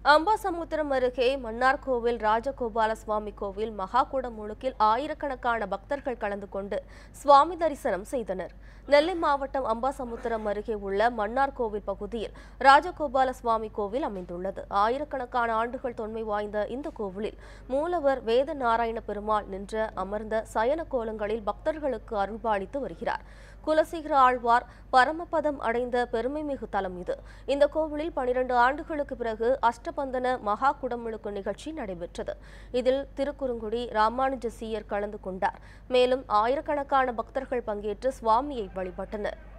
அம்பாசமுத்திரம் அருகே மன்னார்கோவில் ராஜகோபால சுவாமி கோவில் மகாகூடம் முழுக்கில் ஆயிரக்கணக்கான பக்தர்கள் கலந்து கொண்டு சுவாமி தரிசனம் செய்தனர் நெல்லை மாவட்டம் அம்பாசமுத்திரம் அருகே உள்ள மன்னார்கோவில் பகுதியில் ராஜகோபால சுவாமி கோவில் அமைந்துள்ளது ஆயிரக்கணக்கான ஆண்டுகள் தொன்மை வாய்ந்த இந்த கோவிலில் மூலவர் வேத நாராயண பெருமாள் நின்ற அமர்ந்த சயன கோலங்களில் பக்தர்களுக்கு அருள்பாலித்து வருகிறார் குலசேகர ஆழ்வார் பரமபதம் அடைந்த பெருமைமிகு தலம் இது இந்த கோவிலில் பனிரெண்டு ஆண்டுகளுக்கு பிறகு அஷ்டபந்தன மகா குடமுழுக்கு நிகழ்ச்சி நடைபெற்றது இதில் திருக்குறுங்குடி ராமானுஜ சீயர் கலந்து கொண்டார் மேலும் ஆயிரக்கணக்கான பக்தர்கள் பங்கேற்று சுவாமியை வழிபட்டனர்